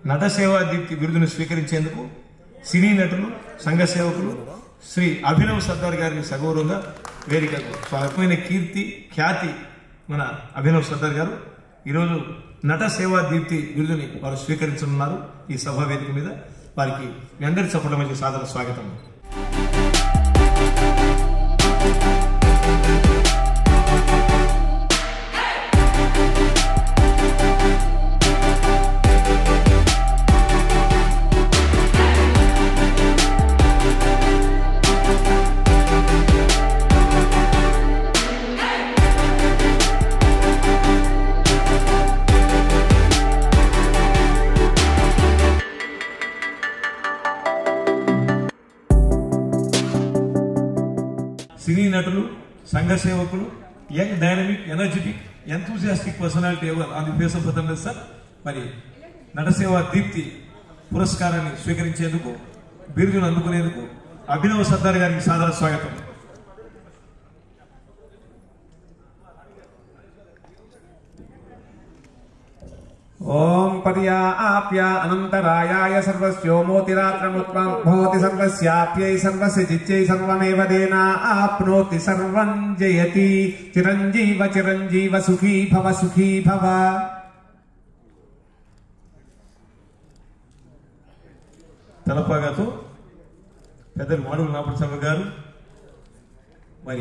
నట సేవా దీప్తి బిరుదును స్వీకరించేందుకు సినీ నటులు సంఘ సేవకులు శ్రీ అభినవ్ సర్దార్ గారిని సగౌరవంగా వేదికకు స్వాగతమైన కీర్తి ఖ్యాతి మన అభినవ్ సర్దార్ గారు ఈరోజు నట సేవా దీప్తి బిరుదుని వారు స్వీకరించనున్నారు ఈ సభా వేదిక మీద వారికి మీ అందరి చప్పట్ల మధ్య సాదర స్వాగతం సినీ నటులు సంఘ సేవకులు young dynamic energetic enthusiastic personality ever on the face of the sir మరి నటసేవ దీప్తి పురస్కారాన్ని స్వీకరించేందుకు బిరుదును అందుకునేందుకు అభినవ్ సర్దార్ గారికి సాదర స్వాగతం ఓం పర్యాప్య అనంతరాయాయ సర్వస్యోమోతిరాత్రముత్మం భవతి సర్వస్యాప్యై సర్వస్య చిచ్చై సర్వమేవ దేనా ఆప్నోతి సర్వం జయతి చిరంజీవ చిరంజీవ సుఖీ భవ సుఖీ భవ తలపాగాతో పెద్దలు మాడుగుల నాపుడు సంఘ గారు మరి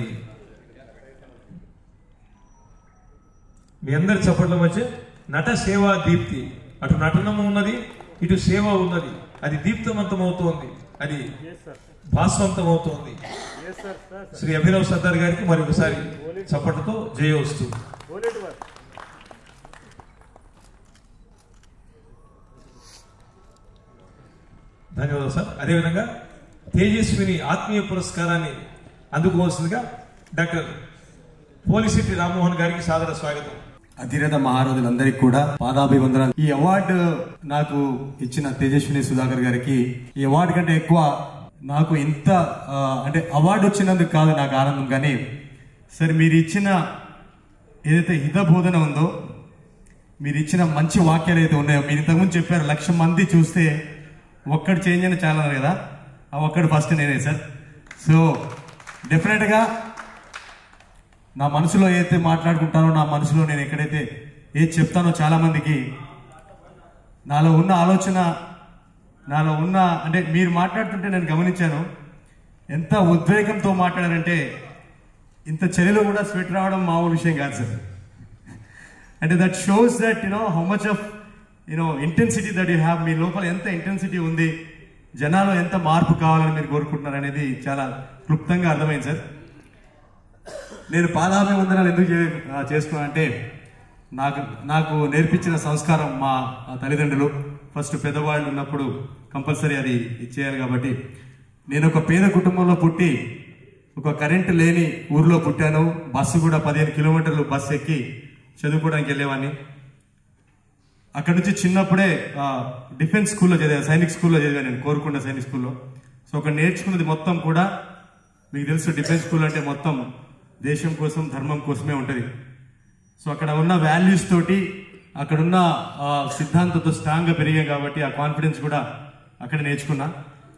మీ అందరి చప్పట్ల మధ్య నట సేవా దీప్తి అటు నటనము ఉన్నది ఇటు సేవ ఉన్నది అది దీప్తవంతం అవుతోంది అది భాస్వంతం అవుతోంది శ్రీ అభినవ్ సర్దార్ గారికి మరి ఒకసారి చప్పట్లతో జయ వస్తూ ధన్యవాదాలు సార్ అదేవిధంగా తేజస్విని ఆత్మీయ పురస్కారాన్ని అందుకోవాల్సిందిగా డాక్టర్ పోలిశెట్టి రామ్మోహన్ గారికి సాదర స్వాగతం అధిరథ మహారాజులందరికీ కూడా పాదాభివందనాలు ఈ అవార్డు నాకు ఇచ్చిన తేజస్విని సుధాకర్ గారికి ఈ అవార్డు కంటే ఎక్కువ నాకు ఇంత ఆ, అంటే అవార్డు వచ్చినందుకు కాదు నాకు ఆనందం కానీ సరే మీరు ఇచ్చిన ఏదైతే హిత బోధన ఉందో మీరు ఇచ్చిన మంచి వాక్యాలు అయితే ఉన్నాయో మీరు ఇంతకుముందు చెప్పారు లక్ష మంది చూస్తే ఒక్కడు చేంజ్ అయినా చాలా కదా ఆ ఒక్కడు ఫస్ట్ నేనే సార్ సో డెఫినెట్గా నా మనసులో ఏదైతే మాట్లాడుకుంటానో నా మనసులో నేను ఎక్కడైతే ఏది చెప్తానో చాలా మందికి నాలో ఉన్న ఆలోచన నాలో ఉన్న అంటే మీరు మాట్లాడుతుంటే నేను గమనించాను ఎంత ఉద్వేగంతో మాట్లాడారంటే ఇంత చలిలో కూడా స్వెట్ రావడం మామూలు విషయం కాదు సార్ అంటే that shows that you know how much of you know intensity that you have మీ లోపల ఎంత ఇంటెన్సిటీ ఉంది జనాలు ఎంత మార్పు కావాలని మీరు కోరుకుంటున్నారు అనేది చాలా క్లుప్తంగా అర్థమైంది సార్ నేను పాదాభివందనాలు ఎందుకు చే ఆ, చేసుకున్నానంటే నాకు నాకు నేర్పించిన సంస్కారం మా ఆ తల్లిదండ్రులు ఫస్ట్ పెద్దవాళ్ళు ఉన్నప్పుడు కంపల్సరీ అది ఇచ్చేయాలి కాబట్టి నేను ఒక పేద కుటుంబంలో పుట్టి ఒక కరెంటు లేని ఊర్లో పుట్టాను బస్సు కూడా పదిహేను కిలోమీటర్లు బస్సు ఎక్కి చదువుకోవడానికి వెళ్ళేవాడిని అక్కడ నుంచి చిన్నప్పుడే ఆ, డిఫెన్స్ స్కూల్లో చదివాను సైనిక్ స్కూల్లో చదివాను నేను కోరుకొండ సైనిక్ స్కూల్లో సో అక్కడ నేర్చుకున్నది మొత్తం కూడా మీకు తెలుసు డిఫెన్స్ స్కూల్ అంటే మొత్తం దేశం కోసం ధర్మం కోసమే ఉంటుంది సో అక్కడ ఉన్న వాల్యూస్ తోటి అక్కడ ఉన్న ఆ, సిద్ధాంతంతో స్ట్రాంగ్గా పెరిగాం కాబట్టి ఆ కాన్ఫిడెన్స్ కూడా అక్కడ నేర్చుకున్నా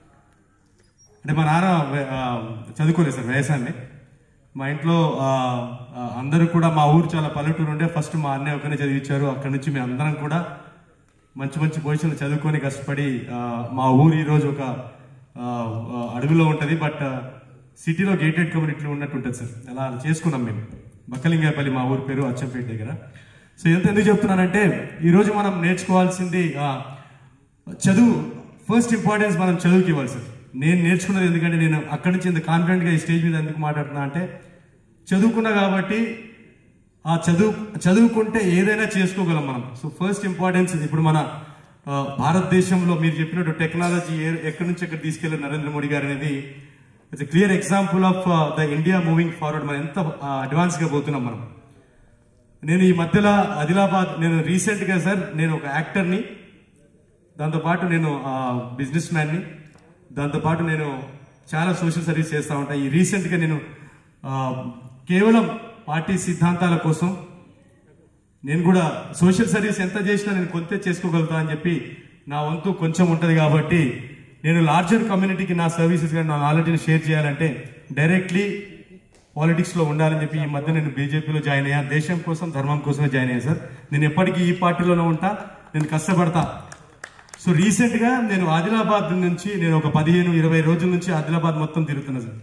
అంటే మా నాన్న వే- ఆ, చదువుకోలేదు సార్ వ్యవసాయాన్ని మా ఇంట్లో ఆ, ఆ, అందరూ కూడా మా ఊరు చాలా పల్లెటూరు ఉండే ఫస్ట్ మా అన్నయ్య ఒకనే చదివించారు అక్కడ నుంచి మేము అందరం కూడా మంచి మంచి పొజిషన్లు చదువుకొని కష్టపడి ఆ, మా ఊరు ఈరోజు ఒక ఆ, ఆ, అడవిలో ఉంటుంది బట్ సిటీలో గేటెడ్ కమ్యూనిటీలో ఉన్నట్టు ఉంటుంది సార్ అలా చేసుకున్నాం మేము బక్కలింగాపల్లి మా ఊరు పేరు అచ్చంపేట దగ్గర సో ఎంత ఎందుకు చెప్తున్నానంటే ఈరోజు మనం నేర్చుకోవాల్సింది ఆ, చదువు ఫస్ట్ ఇంపార్టెన్స్ మనం చదువుకి ఇవ్వాలి సార్ నేను నేర్చుకున్నది ఎందుకంటే నేను అక్కడి నుంచి ఇంత కాన్ఫిడెంట్గా ఈ స్టేజ్ మీద ఎందుకు మాట్లాడుతున్నా అంటే చదువుకున్నా కాబట్టి ఆ చదువు చదువుకుంటే ఏదైనా చేసుకోగలం మనం సో ఫస్ట్ ఇంపార్టెన్స్ ఇప్పుడు మన ఆ, భారతదేశంలో మీరు చెప్పినట్టు టెక్నాలజీ ఏ- ఎక్కడి నుంచి ఎక్కడ తీసుకెళ్లారు నరేంద్ర మోడీ గారు అనేది it's clear example of the India moving forward మనం ఎంత అడ్వాన్స్ గా పోతున్నాం మనం నేను ఈ మధ్యలో ఆదిలాబాద్ నేను రీసెంట్ గా సార్ నేను ఒక యాక్టర్ని దాంతోపాటు నేను బిజినెస్ మ్యాన్ని దాంతోపాటు నేను చాలా సోషల్ సర్వీస్ చేస్తూ ఉంటాను ఈ రీసెంట్గా నేను ఆ, కేవలం పార్టీ సిద్ధాంతాల కోసం నేను కూడా సోషల్ సర్వీస్ ఎంత చేసినా నేను కొంత చేసుకోగలుగుతా అని చెప్పి నా వంతు కొంచెం ఉంటుంది కాబట్టి నేను లార్జర్ కమ్యూనిటీకి నా సర్వీసెస్ కానీ నా నాలెడ్జ్ని షేర్ చేయాలంటే డైరెక్ట్లీ పాలిటిక్స్ లో ఉండాలని చెప్పి ఈ మధ్య నేను బీజేపీలో జాయిన్ అయ్యా దేశం కోసం ధర్మం కోసమే జాయిన్ అయ్యా సార్ నేను ఎప్పటికీ ఈ పార్టీలోనే ఉంటా నేను కష్టపడతా సో రీసెంట్ గా నేను ఆదిలాబాద్ నుంచి నేను ఒక పదిహేను ఇరవై రోజుల నుంచి ఆదిలాబాద్ మొత్తం తిరుగుతున్నా సార్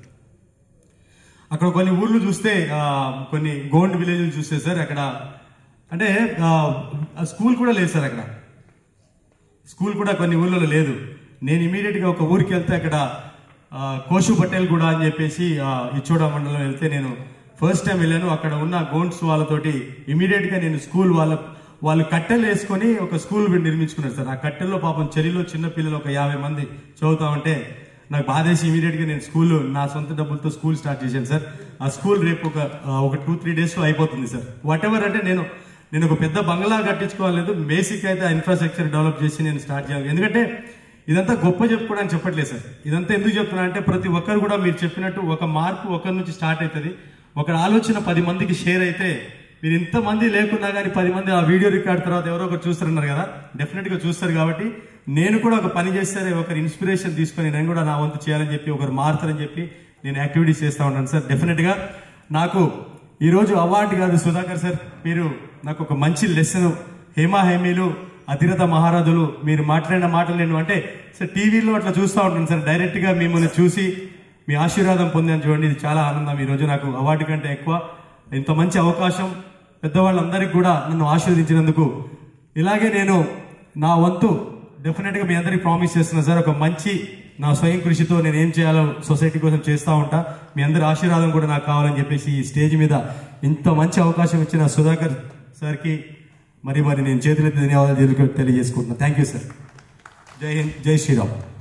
అక్కడ కొన్ని ఊర్లు చూస్తే ఆ, కొన్ని గోండ్ విలేజ్లు చూస్తే సార్ అక్కడ అంటే ఆ, ఆ స్కూల్ కూడా లేదు సార్ అక్కడ స్కూల్ కూడా కొన్ని ఊర్లలో లేదు నేను ఇమీడియట్ గా ఒక ఊరికి వెళ్తే అక్కడ ఆ, కోషు పటేల్ కూడా అని చెప్పేసి ఆ, ఇచ్చోడ మండలం వెళ్తే నేను ఫస్ట్ టైం వెళ్ళాను అక్కడ ఉన్న గోండ్స్ వాళ్ళతోటి ఇమీడియట్ గా నేను స్కూల్ వాళ్ళ వాళ్ళు కట్టెలు వేసుకొని ఒక స్కూల్ నిర్మించుకున్నారు సార్ ఆ కట్టెల్లో పాపం చలిలో చిన్న పిల్లలు ఒక యాభై మంది చదువుతా ఉంటే నాకు బాధేసి ఇమీడియట్ గా నేను స్కూల్ నా సొంత డబ్బులతో స్కూల్ స్టార్ట్ చేశాను సార్ ఆ స్కూల్ రేపు ఒక ఆ, ఒక టూ త్రీ డేస్ లో అయిపోతుంది సార్ వాట్ ఎవర్ అంటే నేను నేను ఒక పెద్ద బంగ్లా కట్టించుకోవాలేదు బేసిక్ అయితే ఆ ఇన్ఫ్రాస్ట్రక్చర్ డెవలప్ చేసి నేను స్టార్ట్ చేయాలి ఎందుకంటే ఇదంతా గొప్ప చెప్పుకోవడానికి చెప్పట్లేదు సార్ ఇదంతా ఎందుకు చెప్తున్నా అంటే ప్రతి ఒక్కరు కూడా మీరు చెప్పినట్టు ఒక మార్పు ఒకరి నుంచి స్టార్ట్ అవుతుంది ఒకరి ఆలోచన పది మందికి షేర్ అయితే మీరు ఇంతమంది లేకున్నా కానీ పది మంది ఆ వీడియో రికార్డ్ తర్వాత ఎవరో ఒకరు చూస్తారన్నారు కదా డెఫినెట్ గా చూస్తారు కాబట్టి నేను కూడా ఒక పని చేస్తే ఒకరి ఇన్స్పిరేషన్ తీసుకొని నేను కూడా నా వంతు చేయాలని చెప్పి ఒకరు మారుతారని చెప్పి నేను యాక్టివిటీస్ చేస్తా ఉన్నాను సార్ డెఫినెట్ గా నాకు ఈ రోజు అవార్డు కాదు సుధాకర్ సార్ మీరు నాకు ఒక మంచి లెసన్ హేమా హేమీలు అధిరత మహారాజులు మీరు మాట్లాడిన మాటలు నేను అంటే సార్ టీవీలో అట్లా చూస్తూ ఉంటాను సార్ డైరెక్ట్ గా మిమ్మల్ని చూసి మీ ఆశీర్వాదం పొందాను చూడండి ఇది చాలా ఆనందం ఈ రోజు నాకు అవార్డు కంటే ఎక్కువ ఇంత మంచి అవకాశం పెద్దవాళ్ళందరికీ కూడా నన్ను ఆశీర్వదించినందుకు ఇలాగే నేను నా వంతు డెఫినెట్ గా మీ అందరికి ప్రామిస్ చేస్తున్నా సార్ ఒక మంచి నా స్వయం కృషితో నేను ఏం చేయాలో సొసైటీ కోసం చేస్తా ఉంటా మీ అందరి ఆశీర్వాదం కూడా నాకు కావాలని చెప్పేసి ఈ స్టేజ్ మీద ఇంత మంచి అవకాశం ఇచ్చిన సుధాకర్ సార్కి మరి మరి నేను చేతులెత్తి ధన్యవాదాలు తెలియ- తెలియజేసుకుంటున్నా థ్యాంక్ యూ సార్ జై హింద్ జై శ్రీరామ్